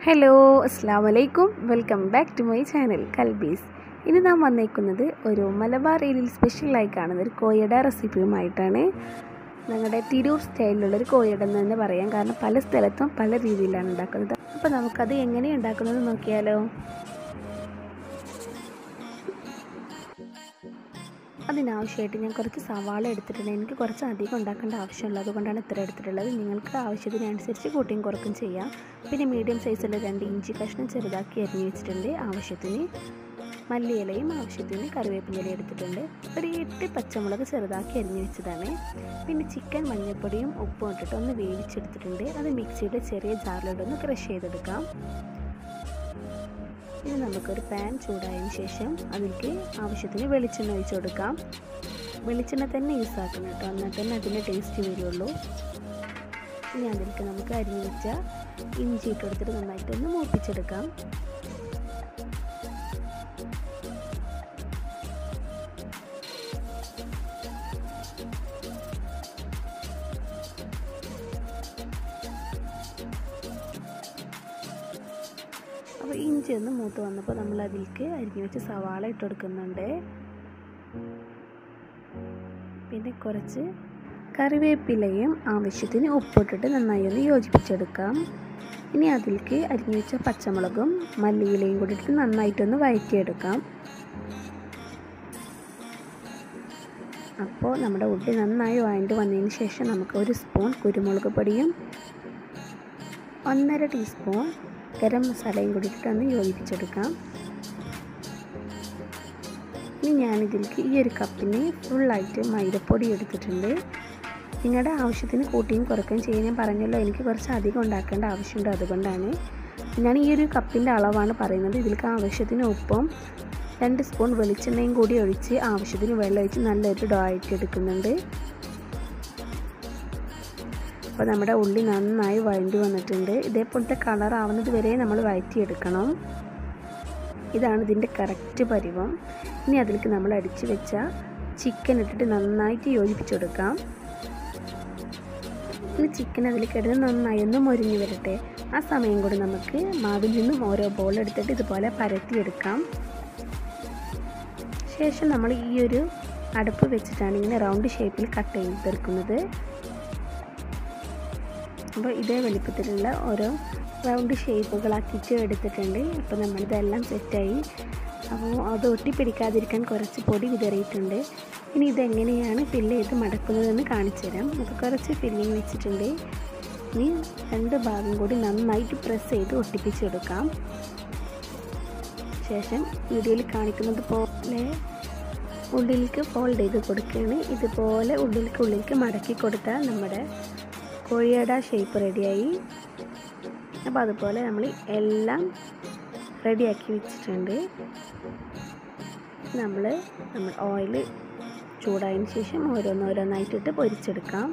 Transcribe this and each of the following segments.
hello അസ്സാം വലൈക്കും welcome back to my channel കൽബീസ് ഇനി നാം വന്നേക്കുന്നത് ഒരു മലബാർ ഏരിയയിൽ സ്പെഷ്യലായി കാണുന്ന ഒരു കോയയുടെ റെസിപ്പിയുമായിട്ടാണ് ഞങ്ങളുടെ തിരൂർ സ്റ്റൈലിലുള്ളൊരു കോയയുടെ എന്ന് തന്നെ പറയാം കാരണം പല സ്ഥലത്തും പല രീതിയിലാണ് ഉണ്ടാക്കുന്നത് അപ്പോൾ നമുക്കത് എങ്ങനെ ഉണ്ടാക്കുന്നത് നോക്കിയാലോ അതിനാവശ്യമായിട്ട് ഞാൻ കുറച്ച് സവാള എടുത്തിട്ടുണ്ട് എനിക്ക് കുറച്ച് അധികം ഉണ്ടാക്കേണ്ട ആവശ്യമുള്ളത് കൊണ്ടാണ് ഇത്ര എടുത്തിട്ടുള്ളത് നിങ്ങൾക്ക് ആവശ്യത്തിനനുസരിച്ച് കൂട്ടിയും കുറക്കും ചെയ്യാം പിന്നെ മീഡിയം സൈസുള്ള രണ്ട് ഇഞ്ചി കഷ്ണം ചെറുതാക്കി അരിഞ്ഞ് വെച്ചിട്ടുണ്ട് ആവശ്യത്തിന് മല്ലിയിലയും ആവശ്യത്തിന് കറിവേപ്പില എടുത്തിട്ടുണ്ട് ഒരു എട്ട് പച്ചമുളക് ചെറുതാക്കി അരിഞ്ഞ് വെച്ചതാണ് പിന്നെ ചിക്കൻ മഞ്ഞൾപ്പൊടിയും ഉപ്പും ഇട്ടിട്ട് ഒന്ന് വേവിച്ചെടുത്തിട്ടുണ്ട് അത് മിക്സിയുടെ ചെറിയ ജാറിലോട്ടൊന്ന് ക്രഷ് ചെയ്തെടുക്കാം ഇനി നമുക്കൊരു പാൻ ചൂടായതിന് ശേഷം അതിലേക്ക് ആവശ്യത്തിന് വെളിച്ചെണ്ണ ഒഴിച്ചു കൊടുക്കാം വെളിച്ചെണ്ണ തന്നെ യൂസ് ആക്കണം കേട്ടോ എന്നാൽ തന്നെ അതിൻ്റെ ടേസ്റ്റ് വരുള്ളൂ ഇനി അതിലേക്ക് നമുക്ക് അരിഞ്ഞു വെച്ച ഇഞ്ചി ഇട്ട് കൊടുത്തിട്ട് നന്നായിട്ടൊന്ന് മൂപ്പിച്ചെടുക്കാം അപ്പോൾ ഇഞ്ചി ഒന്ന് മൂത്ത് വന്നപ്പോൾ നമ്മൾ അതിലേക്ക് അരിഞ്ഞു വെച്ച് സവാള ഇട്ട് കൊടുക്കുന്നുണ്ട് പിന്നെ കുറച്ച് കറിവേപ്പിലയും ആവശ്യത്തിന് ഉപ്പിട്ടിട്ട് നന്നായി ഒന്ന് യോജിപ്പിച്ചെടുക്കാം ഇനി അതിലേക്ക് അരിഞ്ഞു വെച്ച പച്ചമുളകും മല്ലിയിലയും കൂടി ഇട്ട് നന്നായിട്ടൊന്ന് വഴറ്റിയെടുക്കാം അപ്പോൾ നമ്മുടെ ഉള്ളി നന്നായി വഴണ്ട് വന്നതിന് ശേഷം നമുക്ക് ഒരു സ്പൂൺ കുരുമുളക് പൊടിയും ഒന്നര ടീസ്പൂൺ ഗരം മസാലയും കൂടി ഇട്ടൊന്ന് യോജിപ്പിച്ചെടുക്കാം ഇനി ഞാനിതിലേക്ക് ഈ ഒരു കപ്പിന് ഫുള്ളായിട്ട് മൈദപ്പൊടി എടുത്തിട്ടുണ്ട് നിങ്ങളുടെ ആവശ്യത്തിന് കൂട്ടിയും കുറയ്ക്കുകയും ചെയ്യാൻ ഞാൻ പറഞ്ഞല്ലോ എനിക്ക് കുറച്ച് അധികം ഉണ്ടാക്കേണ്ട ആവശ്യമുണ്ട് അതുകൊണ്ടാണ് ഞാൻ ഈ ഒരു കപ്പിൻ്റെ അളവാണ് പറയുന്നത് ഇതിലേക്ക് ആവശ്യത്തിന് ഉപ്പും രണ്ട് സ്പൂൺ വെളിച്ചെണ്ണയും കൂടി ഒഴിച്ച് ആവശ്യത്തിന് വെള്ളം ഒഴിച്ച് നല്ലൊരു ഡോ ആയിട്ട് എടുക്കുന്നുണ്ട് അപ്പോൾ നമ്മുടെ ഉള്ളി നന്നായി വഴണ്ടി വന്നിട്ടുണ്ട് ഇതേപോലത്തെ കളർ ആവുന്നത് വരെ നമ്മൾ വഴറ്റിയെടുക്കണം ഇതാണ് ഇതിൻ്റെ കറക്റ്റ് പരിവം ഇനി അതിലേക്ക് നമ്മൾ അടിച്ച് വെച്ച ചിക്കൻ ഇട്ടിട്ട് നന്നായിട്ട് യോജിപ്പിച്ചെടുക്കാം ഇനി ചിക്കൻ അതിലേക്ക് കിടന്ന് നന്നായി ഒന്ന് മൊരിഞ്ഞ് വരട്ടെ ആ സമയം കൂടി നമുക്ക് മാവിൽ നിന്നും ഓരോ ബോൾ എടുത്തിട്ട് ഇതുപോലെ പരത്തിയെടുക്കാം ശേഷം നമ്മൾ ഈ ഒരു അടുപ്പ് വെച്ചിട്ടാണ് ഇങ്ങനെ റൗണ്ട് ഷേപ്പിൽ കട്ട് ചെയ്തെടുക്കുന്നത് അപ്പോൾ ഇതേ വലിപ്പത്തിലുള്ള ഓരോ റൗണ്ട് ഷേപ്പുകളാക്കിയിട്ട് എടുത്തിട്ടുണ്ട് അപ്പോൾ നമ്മളിതെല്ലാം സെറ്റായി അപ്പോൾ അത് ഒട്ടിപ്പിടിക്കാതിരിക്കാൻ കുറച്ച് പൊടി വിതറിയിട്ടുണ്ട് ഇനി ഇതെങ്ങനെയാണ് ഫില്ല് ചെയ്ത് മടക്കുന്നതെന്ന് കാണിച്ചു തരാം നമുക്ക് കുറച്ച് ഫില്ലിങ് വെച്ചിട്ടുണ്ട് ഇനി രണ്ട് ഭാഗം കൂടി നന്നായിട്ട് പ്രസ് ചെയ്ത് ഒട്ടിപ്പിച്ചെടുക്കാം ശേഷം വീഡിയോയിൽ കാണിക്കുന്നത് പോലെ ഉള്ളിലേക്ക് ഫോൾഡ് ചെയ്ത് കൊടുക്കുകയാണ് ഇതുപോലെ ഉള്ളിലേക്ക് ഉള്ളിലേക്ക് മടക്കി കൊടുത്താൽ നമ്മുടെ കോഴിയട ഷേപ്പ് റെഡിയായി അപ്പോൾ അതുപോലെ നമ്മൾ എല്ലാം റെഡിയാക്കി വെച്ചിട്ടുണ്ട് നമ്മൾ നമ്മൾ ഓയിൽ ചൂടായതിന് ശേഷം ഓരോന്നോരോന്നായിട്ടിട്ട് പൊരിച്ചെടുക്കാം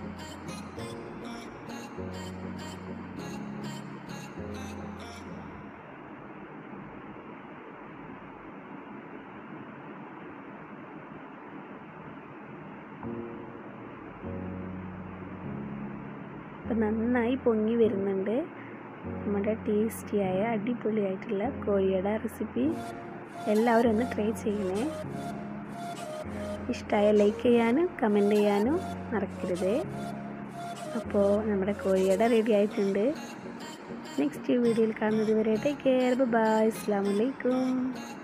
അപ്പം നന്നായി പൊങ്ങി വരുന്നുണ്ട് നമ്മുടെ ടേസ്റ്റിയായ അടിപൊളിയായിട്ടുള്ള കോഴിയുടെ റെസിപ്പി എല്ലാവരും ഒന്ന് ട്രൈ ചെയ്യണേ ഇഷ്ടമായ ലൈക്ക് ചെയ്യാനും കമൻറ്റ് ചെയ്യാനും മറക്കരുത് അപ്പോൾ നമ്മുടെ കോഴിയുടെ റെഡി ആയിട്ടുണ്ട് നെക്സ്റ്റ് വീഡിയോയിൽ കാണുന്നത് വരെ ടേക്ക് കെയർ ബൈ അസ്സാം വലൈക്കും